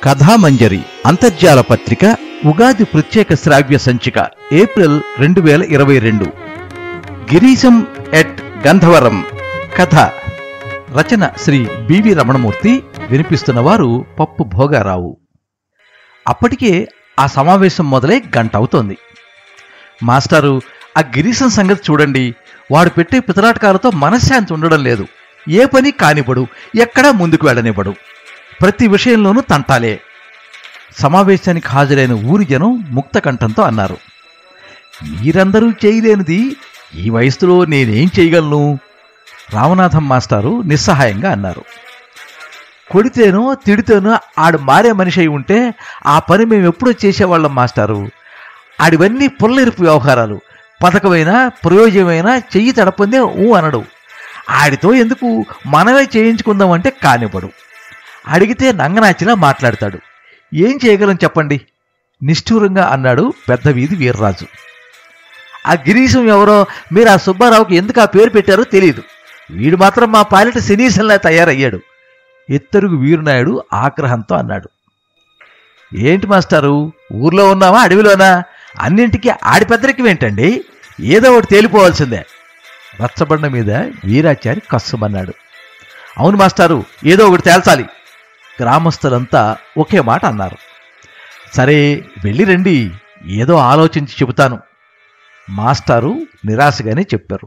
కథామంజరి అంతర్జాల పత్రిక ఉగాది ప్రత్యేక శ్రావ్య సంచిక ఏప్రిల్ రెండు వేల ఇరవై రెండు గిరీశం ఎట్ గంధవరం కథ రచన శ్రీ బివి రమణమూర్తి వినిపిస్తున్న వారు పప్పు భోగారావు అప్పటికే ఆ సమావేశం మొదలై గంట అవుతోంది మాస్టారు ఆ గిరీశం సంగతి చూడండి వాడు పెట్టే పితలాటకాలతో మనశ్శాంతి ఉండడం లేదు ఏ పని కానివ్వడు ఎక్కడా ముందుకు వెళ్ళనివ్వడు ప్రతి విషయంలోనూ తంటాలే సమావేశానికి హాజరైన ఊరి జనం ముక్త కంఠంతో అన్నారు మీరందరూ చేయలేనిది ఈ వయసులో నేనేం చేయగలను రామనాథం మాస్టారు నిస్సహాయంగా అన్నారు కొడితేనో తిడితేనో ఆడు మారే మనిషి అయి ఉంటే ఆ పని మేము ఎప్పుడో చేసేవాళ్ళం మాస్టారు ఆడివన్నీ పుల్లెరుపు వ్యవహారాలు పథకమైనా ప్రయోజనమైనా చెయ్యి తడపందే ఊ అనడు ఆడితో ఎందుకు మనమే చేయించుకుందామంటే కానివ్వడు అడిగితే నంగనాచిలా మాట్లాడతాడు ఏం చేయగలం చెప్పండి నిష్ఠూరంగా అన్నాడు పెద్ద వీధి వీర్రాజు ఆ గిరీశం ఎవరో మీరు ఆ సుబ్బారావుకి ఎందుకు ఆ పేరు పెట్టారో తెలియదు వీడు మాత్రం మా పాలిట శనీసంలా తయారయ్యాడు ఎత్తరుగు వీరునాయుడు ఆగ్రహంతో అన్నాడు ఏంటి మాస్టారు ఊర్లో ఉన్నావా అడవిలోనా అన్నింటికీ ఆడి పెద్దరికి ఏంటండి ఏదో ఒకటి తేలిపోవాల్సిందే రచ్చబండ మీద వీరాచారి కస్సుమన్నాడు అవును మాస్టారు ఏదో ఒకటి తేల్చాలి గ్రామస్తులంతా ఒకే మాట అన్నారు సరే వెళ్ళి రండి ఏదో ఆలోచించి చెబుతాను మాస్టారు నిరాశగానే చెప్పారు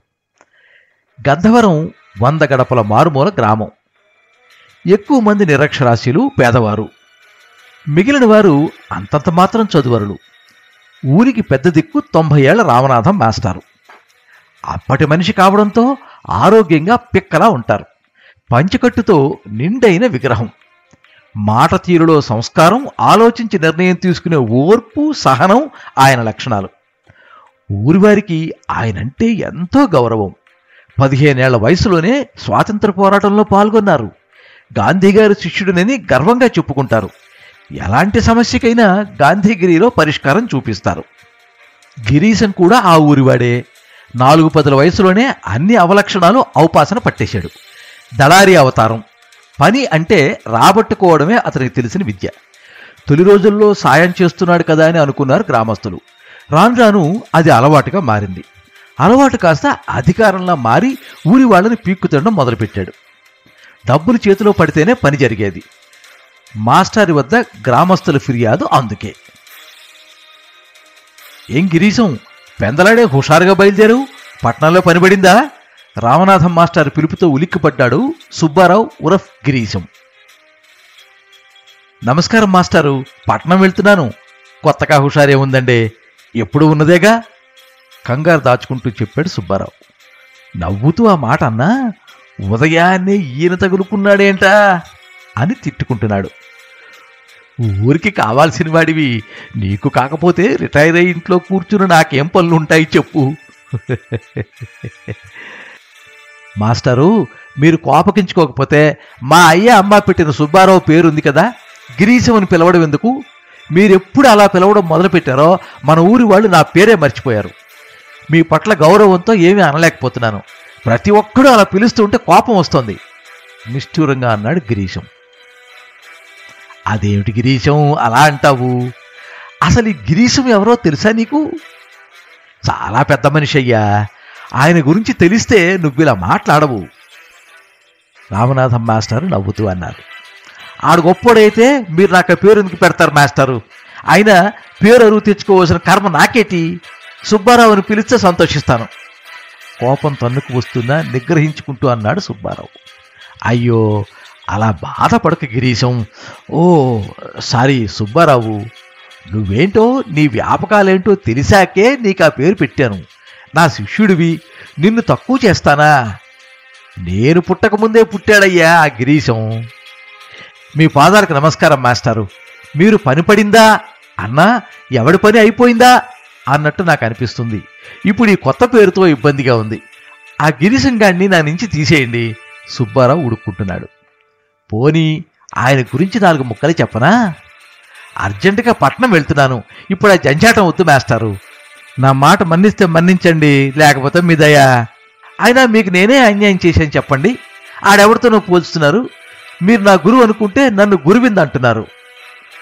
గంధవరం వంద గడపల మారుమూల గ్రామం ఎక్కువ మంది నిరక్షరాస్యులు పేదవారు మిగిలిన వారు అంతంత మాత్రం చదువరులు ఊరికి పెద్ద దిక్కు తొంభై ఏళ్ల రామనాథం మాస్టారు అప్పటి మనిషి కావడంతో ఆరోగ్యంగా పిక్కలా ఉంటారు పంచకట్టుతో నిండైన విగ్రహం మాట తీరులో సంస్కారం ఆలోచించి నిర్ణయం తీసుకునే ఓర్పు సహనం ఆయన లక్షణాలు ఊరివారికి ఆయనంటే ఎంతో గౌరవం పదిహేనేళ్ల వయసులోనే స్వాతంత్ర పోరాటంలో పాల్గొన్నారు గాంధీగారి శిష్యుడినని గర్వంగా చెప్పుకుంటారు ఎలాంటి సమస్యకైనా గాంధీగిరిలో పరిష్కారం చూపిస్తారు గిరీశం కూడా ఆ ఊరివాడే నాలుగు పదుల వయసులోనే అన్ని అవలక్షణాలు ఔపాసన పట్టేశాడు దళారి అవతారం పని అంటే రాబట్టుకోవడమే అతనికి తెలిసిన విద్య తొలి రోజుల్లో సాయం చేస్తున్నాడు కదా అని అనుకున్నారు గ్రామస్తులు రాను రాను అది అలవాటుగా మారింది అలవాటు కాస్త అధికారంలా మారి ఊరి వాళ్ళని పీక్కు తినడం మొదలుపెట్టాడు డబ్బులు చేతిలో పడితేనే పని జరిగేది మాస్టారి వద్ద గ్రామస్తుల ఫిర్యాదు అందుకే ఏం గిరీశం పెందలాడే హుషారుగా బయలుదేరు పట్నంలో పనిపడిందా రామనాథం మాస్టర్ పిలుపుతో ఉలిక్కిపడ్డాడు సుబ్బారావు ఉరఫ్ గిరీశం నమస్కారం మాస్టారు పట్నం వెళ్తున్నాను కొత్తగా హుషారే ఉందండి ఎప్పుడు ఉన్నదేగా కంగారు దాచుకుంటూ చెప్పాడు సుబ్బారావు నవ్వుతూ ఆ మాట అన్నా ఉదయాన్నే ఈయన తగులుకున్నాడేంటా అని తిట్టుకుంటున్నాడు ఊరికి కావాల్సిన వాడివి నీకు కాకపోతే రిటైర్ అయ్యి ఇంట్లో కూర్చుని నాకేం పనులుంటాయి చెప్పు మాస్టరు మీరు కోపకించుకోకపోతే మా అయ్య అమ్మ పెట్టిన సుబ్బారావు పేరుంది కదా గిరీశం అని పిలవడం ఎందుకు మీరెప్పుడు అలా పిలవడం మొదలుపెట్టారో మన ఊరి వాళ్ళు నా పేరే మర్చిపోయారు మీ పట్ల గౌరవంతో ఏమీ అనలేకపోతున్నాను ప్రతి ఒక్కడూ అలా పిలుస్తుంటే కోపం వస్తుంది నిష్ఠూరంగా అన్నాడు గిరీశం అదేమిటి గిరీశం అలా అంటావు అసలు ఈ గిరీశం ఎవరో తెలుసా నీకు చాలా పెద్ద మనిషి అయ్యా ఆయన గురించి తెలిస్తే నువ్వు ఇలా మాట్లాడవు రామనాథం మాస్టర్ నవ్వుతూ అన్నారు ఆడు గొప్పోడైతే మీరు నాకు ఆ పేరు ఎందుకు పెడతారు మాస్టారు ఆయన పేరు అరువు తెచ్చుకోవాల్సిన కర్మ నాకేటి సుబ్బారావుని పిలిస్తే సంతోషిస్తాను కోపం తన్నుకు వస్తుందా నిగ్రహించుకుంటూ అన్నాడు సుబ్బారావు అయ్యో అలా బాధపడక గిరీశం ఓ సారీ సుబ్బారావు నువ్వేంటో నీ వ్యాపకాలేంటో తెలిసాకే నీకు ఆ పేరు పెట్టాను నా శిష్యుడివి నిన్ను తక్కువ చేస్తానా నేను పుట్టకముందే పుట్టాడయ్యా ఆ గిరీశం మీ పాదాలకు నమస్కారం మాస్టారు మీరు పని పడిందా అన్నా ఎవడి పని అయిపోయిందా అన్నట్టు నాకు అనిపిస్తుంది ఇప్పుడు ఈ కొత్త పేరుతో ఇబ్బందిగా ఉంది ఆ గిరీశం గాడిని నా నుంచి తీసేయండి సుబ్బారావు ఉడుక్కుంటున్నాడు పోనీ ఆయన గురించి నాలుగు ముక్కలు చెప్పనా అర్జెంటుగా పట్నం వెళ్తున్నాను ఇప్పుడు ఆ జంజాటం వద్దు మాస్టారు నా మాట మన్నిస్తే మన్నించండి లేకపోతే మీ దయా అయినా మీకు నేనే అన్యాయం చేశాను చెప్పండి ఆడెవరితోనో పోల్చుతున్నారు మీరు నా గురువు అనుకుంటే నన్ను గురువింద అంటున్నారు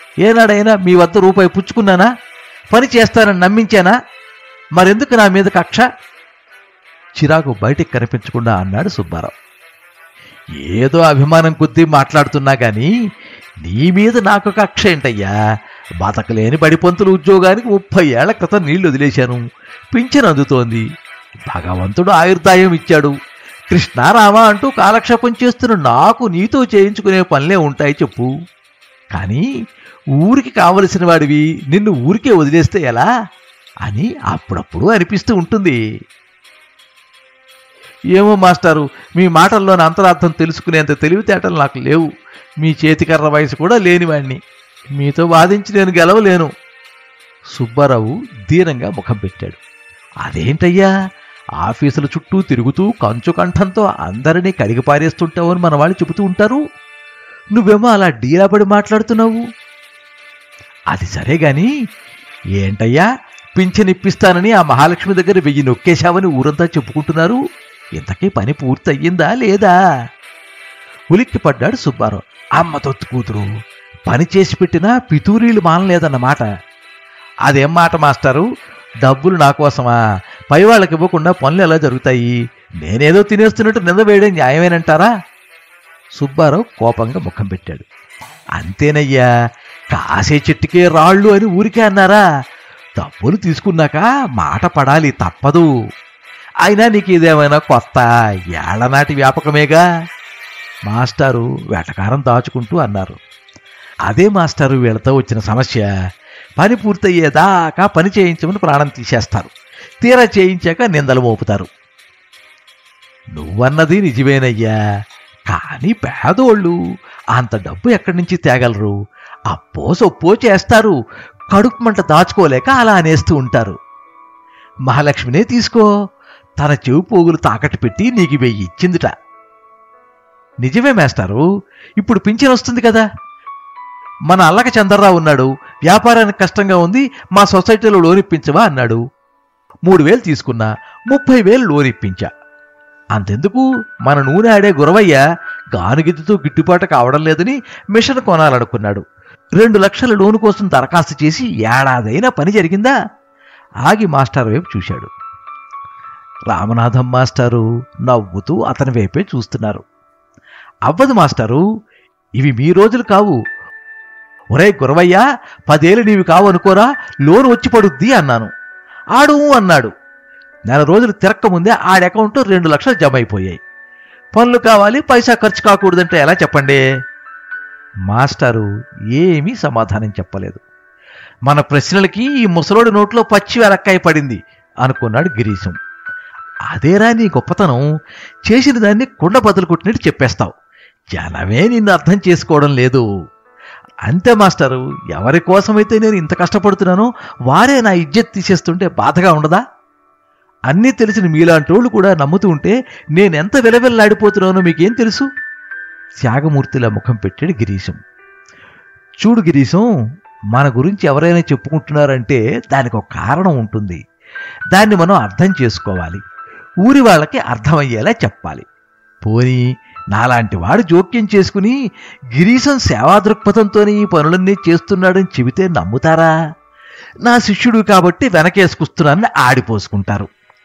ఏనాడైనా మీ వద్ద రూపాయి పుచ్చుకున్నానా పని చేస్తానని నమ్మించానా మరెందుకు నా మీద కక్ష చిరాకు బయటికి కనిపించకుండా అన్నాడు సుబ్బారావు ఏదో అభిమానం కొద్దీ మాట్లాడుతున్నా గాని నీ మీద నాకు కక్ష ఏంటయ్యా బతకలేని బడిపంతుల ఉద్యోగానికి ముప్పై ఏళ్ల క్రితం నీళ్లు వదిలేశాను పింఛన్ అందుతోంది భగవంతుడు ఆయుర్దాయం ఇచ్చాడు కృష్ణారామ అంటూ కాలక్షేపం చేస్తున్న నాకు నీతో చేయించుకునే పనులే ఉంటాయి చెప్పు కానీ ఊరికి కావలసిన వాడివి నిన్ను ఊరికే వదిలేస్తే ఎలా అని అప్పుడప్పుడు అనిపిస్తూ ఉంటుంది ఏమో మాస్టారు మీ మాటల్లోని అంతరార్థం తెలుసుకునేంత తెలివితేటలు నాకు లేవు మీ చేతికర్ర వయసు కూడా లేనివాణ్ణి మీతో వాదించి నేను గెలవలేను సుబ్బారావు దీనంగా ముఖం పెట్టాడు అదేంటయ్యా ఆఫీసుల చుట్టూ తిరుగుతూ కంచు కంఠంతో అందరినీ కడిగి పారేస్తుంటావు అని మన వాళ్ళు చెబుతూ ఉంటారు నువ్వేమో అలా డీలాపడి మాట్లాడుతున్నావు అది సరే గాని ఏంటయ్యా పింఛన్ ఇప్పిస్తానని ఆ మహాలక్ష్మి దగ్గర వెయ్యి నొక్కేశావని ఊరంతా చెప్పుకుంటున్నారు ఇంతకీ పని పూర్తయ్యిందా లేదా ఉలిక్కి పడ్డాడు సుబ్బారావు అమ్మ తొత్తు కూతురు పని చేసి పెట్టినా పితూరీలు మానలేదన్నమాట అదేం మాట మాస్టారు డబ్బులు నా కోసమా పై వాళ్ళకి ఇవ్వకుండా పనులు ఎలా జరుగుతాయి నేనేదో తినేస్తున్నట్టు నింద వేయడం న్యాయమేనంటారా సుబ్బారావు కోపంగా ముఖం పెట్టాడు అంతేనయ్యా కాసే చెట్టుకే రాళ్ళు అని ఊరికే అన్నారా డబ్బులు తీసుకున్నాక మాట పడాలి తప్పదు అయినా నీకు ఇదేమైనా కొత్త ఏళ్లనాటి వ్యాపకమేగా మాస్టారు వెటకారం దాచుకుంటూ అన్నారు అదే మాస్టారు వీళ్ళతో వచ్చిన సమస్య పని పూర్తయ్యేదాకా పని చేయించమని ప్రాణం తీసేస్తారు తీరా చేయించాక నిందలు మోపుతారు నువ్వన్నది నిజమేనయ్యా కానీ పేదోళ్ళు అంత డబ్బు ఎక్కడి నుంచి తేగలరు అప్పో సొప్పో చేస్తారు కడుపు మంట దాచుకోలేక అలా అనేస్తూ ఉంటారు మహాలక్ష్మినే తీసుకో తన చెవు పోగులు తాకట్టు పెట్టి నీకు వెయ్యి ఇచ్చిందిట నిజమే మేస్టారు ఇప్పుడు పింఛన్ వస్తుంది కదా మన అల్లక చంద్రరావు ఉన్నాడు వ్యాపారానికి కష్టంగా ఉంది మా సొసైటీలో లోన్ ఇప్పించవా అన్నాడు మూడు వేలు తీసుకున్నా ముప్పై వేలు లోన్ ఇప్పించా అంతెందుకు మన నూనె ఆడే గురవయ్య గానుగిద్దుతో గిట్టుబాటు కావడం లేదని మిషన్ కొనాలనుకున్నాడు రెండు లక్షల లోను కోసం దరఖాస్తు చేసి ఏడాదైనా పని జరిగిందా ఆగి మాస్టర్ వైపు చూశాడు రామనాథం మాస్టారు నవ్వుతూ అతని వైపే చూస్తున్నారు అవ్వదు మాస్టారు ఇవి మీ రోజులు కావు ఒరే గురవయ్య పదేళ్ళు నీవి కావు అనుకోరా లోన్ వచ్చి పడుద్ది అన్నాను ఆడు అన్నాడు నెల రోజులు తిరక్కముందే ఆడి అకౌంట్ రెండు లక్షలు జమ అయిపోయాయి పనులు కావాలి పైసా ఖర్చు కాకూడదంటే ఎలా చెప్పండి మాస్టారు ఏమీ సమాధానం చెప్పలేదు మన ప్రశ్నలకి ఈ ముసలోడి నోట్లో పచ్చి వెలక్కాయ పడింది అనుకున్నాడు గిరీశం అదేరా నీ గొప్పతనం చేసిన దాన్ని కుండ బదులు కొట్టినట్టు చెప్పేస్తావు జనమే నిన్ను అర్థం చేసుకోవడం లేదు అంతే మాస్టరు ఎవరి కోసమైతే నేను ఇంత కష్టపడుతున్నానో వారే నా ఇజ్జత్ తీసేస్తుంటే బాధగా ఉండదా అన్నీ తెలిసిన మీలాంటి వాళ్ళు కూడా నమ్ముతూ ఉంటే నేనెంత విలవిల్లాడిపోతున్నానో మీకేం తెలుసు త్యాగమూర్తిలా ముఖం పెట్టాడు గిరీశం చూడు గిరీశం మన గురించి ఎవరైనా చెప్పుకుంటున్నారంటే దానికి ఒక కారణం ఉంటుంది దాన్ని మనం అర్థం చేసుకోవాలి ఊరి వాళ్ళకి అర్థమయ్యేలా చెప్పాలి పోనీ నాలాంటి వాడు జోక్యం చేసుకుని గిరీశం సేవా దృక్పథంతోనే ఈ పనులన్నీ చేస్తున్నాడని చెబితే నమ్ముతారా నా శిష్యుడు కాబట్టి వెనకేసుకొస్తున్నానని ఆడిపోసుకుంటారు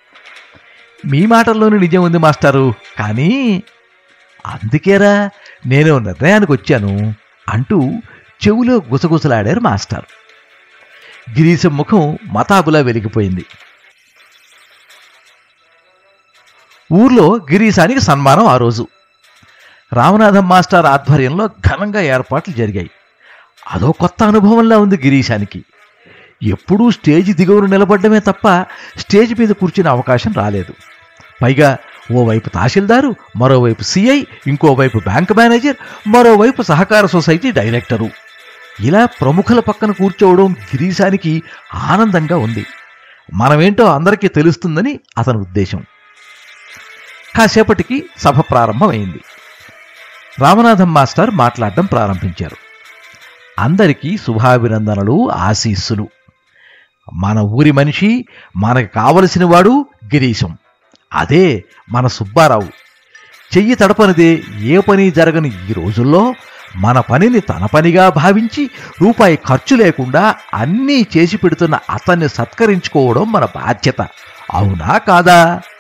మీ మాటల్లోనే నిజం ఉంది మాస్టారు కానీ అందుకేరా నేను నిర్ణయానికి వచ్చాను అంటూ చెవులో గుసగుసలాడారు మాస్టర్ గిరీశం ముఖం మతాబులా వెలిగిపోయింది ఊర్లో గిరీశానికి సన్మానం ఆ రోజు రామనాథం మాస్టర్ ఆధ్వర్యంలో ఘనంగా ఏర్పాట్లు జరిగాయి అదో కొత్త అనుభవంలా ఉంది గిరీశానికి ఎప్పుడూ స్టేజ్ దిగువన నిలబడ్డమే తప్ప స్టేజ్ మీద కూర్చునే అవకాశం రాలేదు పైగా ఓవైపు తహసీల్దారు మరోవైపు సిఐ ఇంకోవైపు బ్యాంక్ మేనేజర్ మరోవైపు సహకార సొసైటీ డైరెక్టరు ఇలా ప్రముఖుల పక్కన కూర్చోవడం గిరీశానికి ఆనందంగా ఉంది మనమేంటో అందరికీ తెలుస్తుందని అతని ఉద్దేశం కాసేపటికి సభ ప్రారంభమైంది రామనాథం మాస్టర్ మాట్లాడడం ప్రారంభించారు అందరికీ శుభాభినందనలు ఆశీస్సులు మన ఊరి మనిషి మనకు కావలసిన వాడు గిరీశం అదే మన సుబ్బారావు చెయ్యి తడపనిదే ఏ పని జరగని ఈ రోజుల్లో మన పనిని తన పనిగా భావించి రూపాయి ఖర్చు లేకుండా అన్నీ చేసి పెడుతున్న అతన్ని సత్కరించుకోవడం మన బాధ్యత అవునా కాదా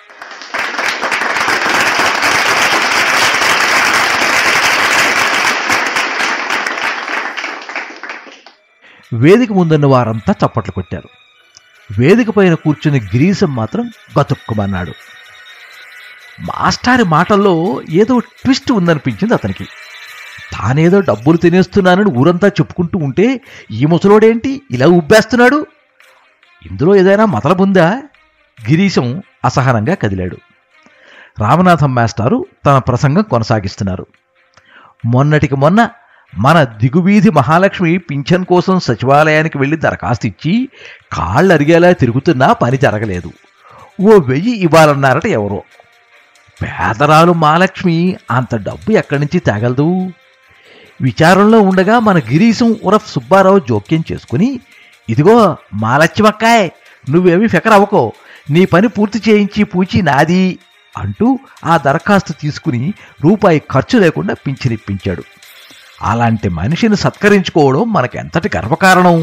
వేదిక ముందున్న వారంతా చప్పట్లు కొట్టారు వేదిక పైన కూర్చుని గిరీశం మాత్రం గతుక్కుమన్నాడు మాస్టారి మాటల్లో ఏదో ట్విస్ట్ ఉందనిపించింది అతనికి తానేదో డబ్బులు తినేస్తున్నానని ఊరంతా చెప్పుకుంటూ ఉంటే ఈ ముసలోడేంటి ఇలా ఉబ్బేస్తున్నాడు ఇందులో ఏదైనా మతలబుందా గిరీశం అసహనంగా కదిలాడు రామనాథం మాస్టారు తన ప్రసంగం కొనసాగిస్తున్నారు మొన్నటికి మొన్న మన దిగువీధి మహాలక్ష్మి పింఛన్ కోసం సచివాలయానికి వెళ్ళి దరఖాస్తు ఇచ్చి కాళ్ళు అరిగేలా తిరుగుతున్నా పని జరగలేదు ఓ వెయ్యి ఇవ్వాలన్నారట ఎవరో పేదరాలు మహాలక్ష్మి అంత డబ్బు ఎక్కడి నుంచి తేగలదు విచారంలో ఉండగా మన గిరీశం ఉరఫ్ సుబ్బారావు జోక్యం చేసుకుని ఇదిగో మాలచ్చిమక్కాయ్ నువ్వేమీ ఫికర్ అవ్వకో నీ పని పూర్తి చేయించి పూచి నాది అంటూ ఆ దరఖాస్తు తీసుకుని రూపాయి ఖర్చు లేకుండా పింఛనిప్పించాడు అలాంటి మనిషిని సత్కరించుకోవడం మనకెంతటి గర్వకారణం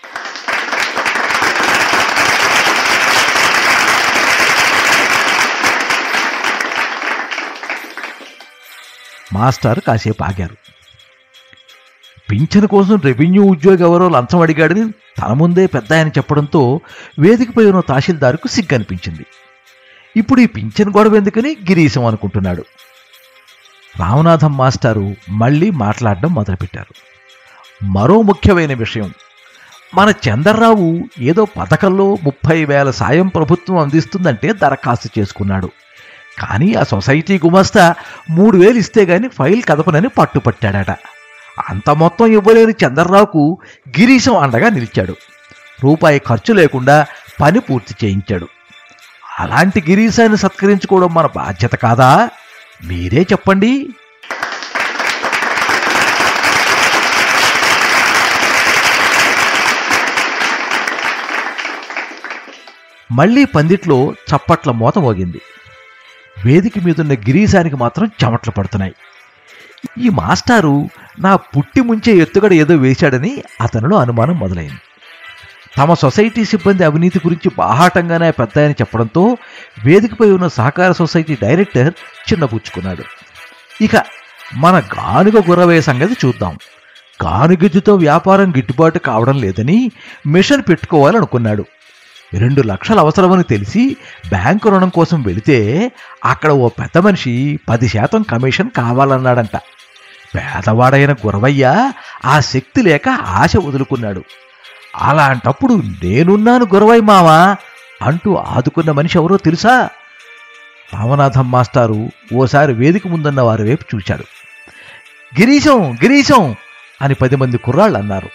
మాస్టర్ కాసేపు ఆగారు పింఛను కోసం రెవెన్యూ ఉద్యోగి ఎవరో లంచం అడిగాడని తన ముందే పెద్ద ఆయన చెప్పడంతో వేదికపై ఉన్న తహసీల్దార్కు సిగ్గనిపించింది ఇప్పుడు ఈ పింఛన్ గొడవ ఎందుకని గిరీశం అనుకుంటున్నాడు రామనాథం మాస్టారు మళ్ళీ మాట్లాడడం మొదలుపెట్టారు మరో ముఖ్యమైన విషయం మన చందర్రావు ఏదో పథకంలో ముప్పై వేల సాయం ప్రభుత్వం అందిస్తుందంటే దరఖాస్తు చేసుకున్నాడు కానీ ఆ సొసైటీ గుమస్తా మూడు వేలు ఇస్తే గాని ఫైల్ కదపనని పట్టుపట్టాడట అంత మొత్తం ఇవ్వలేని చందర్రావుకు గిరీశం అండగా నిలిచాడు రూపాయి ఖర్చు లేకుండా పని పూర్తి చేయించాడు అలాంటి గిరీశాన్ని సత్కరించుకోవడం మన బాధ్యత కాదా మీరే చెప్పండి మళ్ళీ పందిట్లో చప్పట్ల మోత మోగింది వేదిక మీదున్న గిరీశానికి మాత్రం చెమట్లు పడుతున్నాయి ఈ మాస్టారు నా పుట్టి ముంచే ఎత్తుగడ ఏదో వేశాడని అతనిలో అనుమానం మొదలైంది తమ సొసైటీ సిబ్బంది అవినీతి గురించి బాహాటంగానే పెద్ద ఆయన చెప్పడంతో వేదికపై ఉన్న సహకార సొసైటీ డైరెక్టర్ చిన్నపుచ్చుకున్నాడు ఇక మన గానుగ గుర్రవే సంగతి చూద్దాం గానుగిద్దుతో వ్యాపారం గిట్టుబాటు కావడం లేదని మిషన్ పెట్టుకోవాలనుకున్నాడు రెండు లక్షలు అవసరమని తెలిసి బ్యాంకు రుణం కోసం వెళితే అక్కడ ఓ పెద్ద మనిషి పది శాతం కమిషన్ కావాలన్నాడంట పేదవాడైన గురవయ్య ఆ శక్తి లేక ఆశ వదులుకున్నాడు అలాంటప్పుడు నేనున్నాను గురవయ్య మావా అంటూ ఆదుకున్న మనిషి ఎవరో తెలుసా రామనాథం మాస్టారు ఓసారి వేదిక ముందున్న వారి వైపు చూశాడు గిరీశం గిరీశం అని పది మంది కుర్రాళ్ళు అన్నారు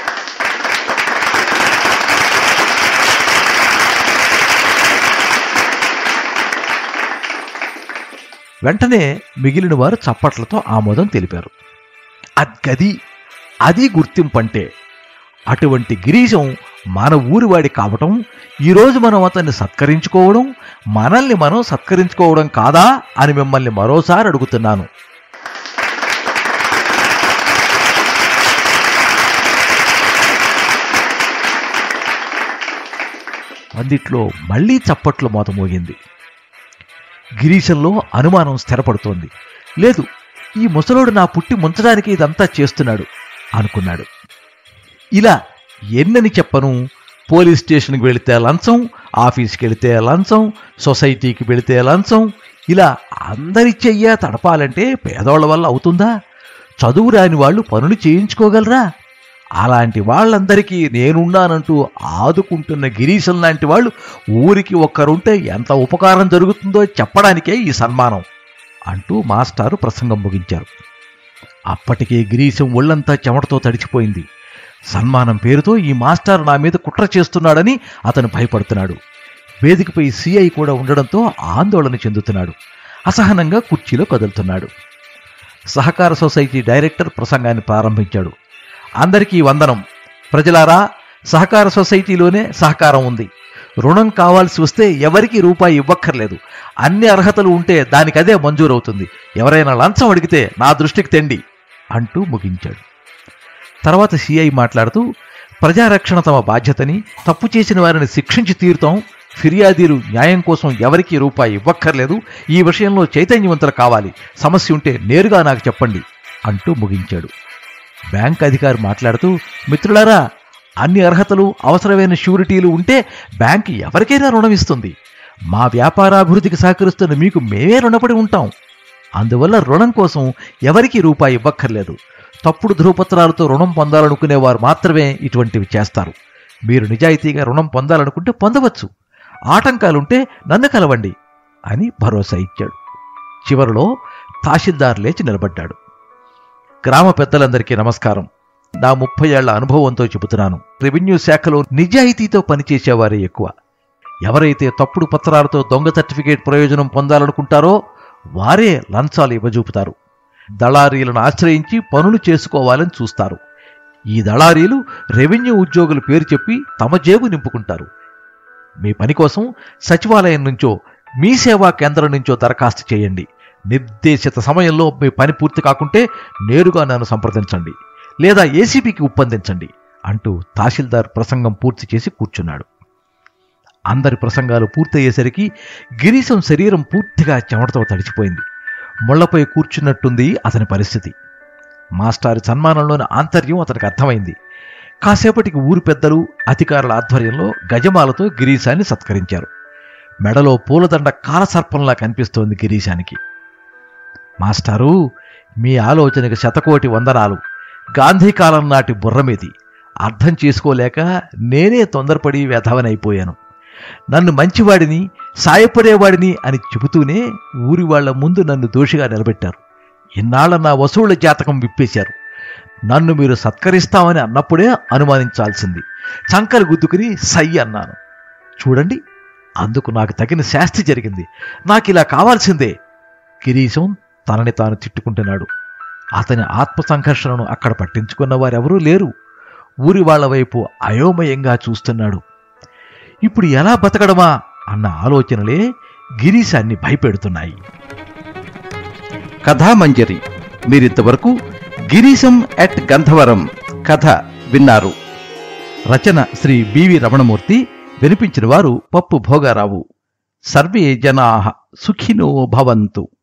వెంటనే మిగిలిన వారు చప్పట్లతో ఆమోదం తెలిపారు అద్గది అది గుర్తింపంటే అటువంటి గిరీశం మన ఊరివాడి కావటం ఈరోజు మనం అతన్ని సత్కరించుకోవడం మనల్ని మనం సత్కరించుకోవడం కాదా అని మిమ్మల్ని మరోసారి అడుగుతున్నాను పందిట్లో మళ్ళీ చప్పట్లు మోత మోగింది గిరీశంలో అనుమానం స్థిరపడుతోంది లేదు ఈ ముసలోడు నా పుట్టి ముంచడానికి ఇదంతా చేస్తున్నాడు అనుకున్నాడు ఇలా ఎన్నని చెప్పను పోలీస్ స్టేషన్కి వెళితే లంచం ఆఫీస్కి వెళితే లంచం సొసైటీకి వెళితే లంచం ఇలా అందరి చెయ్య తడపాలంటే పేదోళ్ల వల్ల అవుతుందా చదువు రాని వాళ్ళు పనులు చేయించుకోగలరా అలాంటి వాళ్ళందరికీ నేనున్నానంటూ ఆదుకుంటున్న గిరీశం లాంటి వాళ్ళు ఊరికి ఒక్కరుంటే ఎంత ఉపకారం జరుగుతుందో చెప్పడానికే ఈ సన్మానం అంటూ మాస్టారు ప్రసంగం ముగించారు అప్పటికే గిరీశం ఒళ్ళంతా చెమటతో తడిచిపోయింది సన్మానం పేరుతో ఈ మాస్టర్ నా మీద కుట్ర చేస్తున్నాడని అతను భయపడుతున్నాడు వేదికపై సిఐ కూడా ఉండడంతో ఆందోళన చెందుతున్నాడు అసహనంగా కుర్చీలో కదులుతున్నాడు సహకార సొసైటీ డైరెక్టర్ ప్రసంగాన్ని ప్రారంభించాడు అందరికీ వందనం ప్రజలారా సహకార సొసైటీలోనే సహకారం ఉంది రుణం కావాల్సి వస్తే ఎవరికి రూపాయి ఇవ్వక్కర్లేదు అన్ని అర్హతలు ఉంటే దానికదే మంజూరవుతుంది ఎవరైనా లంచం అడిగితే నా దృష్టికి తెండి అంటూ ముగించాడు తర్వాత సిఐ మాట్లాడుతూ ప్రజారక్షణ తమ బాధ్యతని తప్పు చేసిన వారిని శిక్షించి తీరుతాం ఫిర్యాదీలు న్యాయం కోసం ఎవరికీ రూపాయి ఇవ్వక్కర్లేదు ఈ విషయంలో చైతన్యవంతులు కావాలి సమస్య ఉంటే నేరుగా నాకు చెప్పండి అంటూ ముగించాడు బ్యాంక్ అధికారి మాట్లాడుతూ మిత్రులారా అన్ని అర్హతలు అవసరమైన షూరిటీలు ఉంటే బ్యాంక్ ఎవరికైనా రుణం ఇస్తుంది మా వ్యాపారాభివృద్ధికి సహకరిస్తున్న మీకు మేమే రుణపడి ఉంటాం అందువల్ల రుణం కోసం ఎవరికీ రూపాయి ఇవ్వక్కర్లేదు తప్పుడు ధృవపత్రాలతో రుణం పొందాలనుకునేవారు మాత్రమే ఇటువంటివి చేస్తారు మీరు నిజాయితీగా రుణం పొందాలనుకుంటే పొందవచ్చు ఆటంకాలుంటే నన్ను కలవండి అని భరోసా ఇచ్చాడు చివరిలో తహసీల్దార్ లేచి నిలబడ్డాడు గ్రామ పెద్దలందరికీ నమస్కారం నా ముప్పై ఏళ్ల అనుభవంతో చెబుతున్నాను రెవెన్యూ శాఖలో నిజాయితీతో పనిచేసేవారే ఎక్కువ ఎవరైతే తప్పుడు పత్రాలతో దొంగ సర్టిఫికేట్ ప్రయోజనం పొందాలనుకుంటారో వారే లంచాలు ఇవ్వజూపుతారు దళారీలను ఆశ్రయించి పనులు చేసుకోవాలని చూస్తారు ఈ దళారీలు రెవెన్యూ ఉద్యోగుల పేరు చెప్పి తమ జేబు నింపుకుంటారు మీ పని కోసం సచివాలయం నుంచో మీ సేవా కేంద్రం నుంచో దరఖాస్తు చేయండి నిర్దేశిత సమయంలో మీ పని పూర్తి కాకుంటే నేరుగా నన్ను సంప్రదించండి లేదా ఏసీబీకి ఒప్పందించండి అంటూ తహసీల్దార్ ప్రసంగం పూర్తి చేసి కూర్చున్నాడు అందరి ప్రసంగాలు పూర్తయ్యేసరికి గిరీశం శరీరం పూర్తిగా చెమటతో తడిచిపోయింది ముళ్లపై కూర్చున్నట్టుంది అతని పరిస్థితి మాస్టారి సన్మానంలోని ఆంతర్యం అతనికి అర్థమైంది కాసేపటికి ఊరి పెద్దలు అధికారుల ఆధ్వర్యంలో గజమాలతో గిరీశాన్ని సత్కరించారు మెడలో పూలదండ కాలసర్పంలా కనిపిస్తోంది గిరీశానికి మాస్టారు మీ ఆలోచనకి శతకోటి వందనాలు గాంధీ కాలం నాటి బుర్రమేది అర్థం చేసుకోలేక నేనే తొందరపడి వ్యధవనైపోయాను నన్ను మంచివాడిని సాయపడేవాడిని అని చెబుతూనే ఊరి వాళ్ళ ముందు నన్ను దోషిగా నిలబెట్టారు ఇన్నాళ్ళ నా వసూళ్ల జాతకం విప్పేశారు నన్ను మీరు సత్కరిస్తామని అన్నప్పుడే అనుమానించాల్సింది చంకలు గుద్దుకుని సై అన్నాను చూడండి అందుకు నాకు తగిన శాస్తి జరిగింది నాకు ఇలా కావాల్సిందే గిరీశం తనని తాను తిట్టుకుంటున్నాడు అతని ఆత్మ సంఘర్షణను అక్కడ పట్టించుకున్న వారెవరూ లేరు ఊరి వాళ్ళ వైపు అయోమయంగా చూస్తున్నాడు ఇప్పుడు ఎలా బతకడమా అన్న ఆలోచనలే గిరీశాన్ని భయపెడుతున్నాయి కథామంజరి మీరింతవరకు గిరీశం ఎట్ గంధవరం కథ విన్నారు రచన శ్రీ బివి రమణమూర్తి వినిపించిన వారు పప్పు భోగారావు సర్వే జనా సుఖినో భవంతు